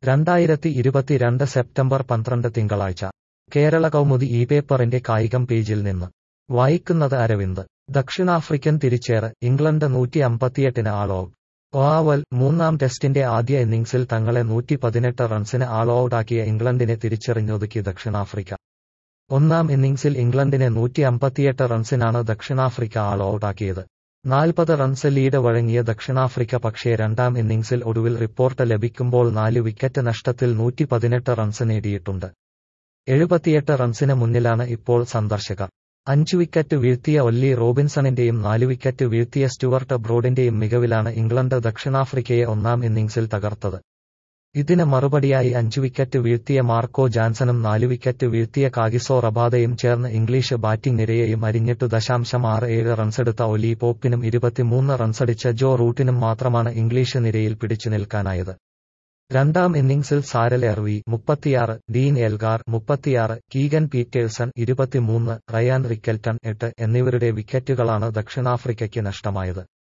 രണ്ടായിരത്തി ഇരുപത്തിരണ്ട് സെപ്റ്റംബർ പന്ത്രണ്ട് തിങ്കളാഴ്ച കേരള കൗമുദി ഈ പേപ്പറിന്റെ കായികം പേജിൽ നിന്ന് വായിക്കുന്നത് അരവിന്ദ് ദക്ഷിണാഫ്രിക്കൻ തിരിച്ചേറ് ഇംഗ്ലണ്ട് നൂറ്റി അമ്പത്തിയെട്ടിന് ആൾ ഔട്ട് ഓവൽ മൂന്നാം ടെസ്റ്റിന്റെ ആദ്യ ഇന്നിംഗ്സിൽ തങ്ങളെ നൂറ്റി പതിനെട്ട് റൺസിന് ആൾ ഔട്ടാക്കിയ ഇംഗ്ലണ്ടിനെ തിരിച്ചറിഞ്ഞൊതുക്കി ദക്ഷിണാഫ്രിക്ക ഒന്നാം ഇന്നിംഗ്സിൽ ഇംഗ്ലണ്ടിനെ നൂറ്റി അമ്പത്തിയെട്ട് റൺസിനാണ് ദക്ഷിണാഫ്രിക്ക ആൾ ഔട്ടാക്കിയത് നാൽപ്പത് റൺസ് ലീഡ് വഴങ്ങിയ ദക്ഷിണാഫ്രിക്ക പക്ഷേ രണ്ടാം ഇന്നിംഗ്സിൽ ഒടുവിൽ റിപ്പോർട്ട് ലഭിക്കുമ്പോൾ നാല് വിക്കറ്റ് നഷ്ടത്തിൽ നൂറ്റി പതിനെട്ട് റൺസ് നേടിയിട്ടുണ്ട് എഴുപത്തിയെട്ട് റൺസിന് മുന്നിലാണ് ഇപ്പോൾ സന്ദർശകർ അഞ്ചു വിക്കറ്റ് വീഴ്ത്തിയ ഒല്ലി റോബിൻസണിന്റെയും നാല് വിക്കറ്റ് വീഴ്ത്തിയ സ്റ്റുവർട്ട് ബ്രോഡിന്റെയും മികവിലാണ് ഇംഗ്ലണ്ട് ദക്ഷിണാഫ്രിക്കയെ ഒന്നാം ഇന്നിംഗ്സിൽ തകർത്തത് ഇതിന് മറുപടിയായി അഞ്ചു വിക്കറ്റ് വീഴ്ത്തിയ മാർക്കോ ജാൻസണും നാല് വിക്കറ്റ് വീഴ്ത്തിയ കാഗിസോ റബാദയും ചേർന്ന് ഇംഗ്ലീഷ് ബാറ്റിംഗ് നിരയെയും അരിഞ്ഞിട്ടു ദശാംശം ആറ് ഏഴ് റൺസെടുത്ത ഒലി പോപ്പിനും ഇരുപത്തിമൂന്ന് റൺസടിച്ച ജോ റൂട്ടിനും മാത്രമാണ് ഇംഗ്ലീഷ് നിരയിൽ പിടിച്ചു നിൽക്കാനായത് രണ്ടാം ഇന്നിംഗ്സിൽ സാരൽ എർവി മുപ്പത്തിയാറ് ഡീൻ എൽഗാർ മുപ്പത്തിയാറ് കീഗൻ പീറ്റേഴ്സൺ ഇരുപത്തിമൂന്ന് റയാൻ റിക്കൽട്ടൺ എട്ട് എന്നിവരുടെ വിക്കറ്റുകളാണ് ദക്ഷിണാഫ്രിക്കയ്ക്ക് നഷ്ടമായത്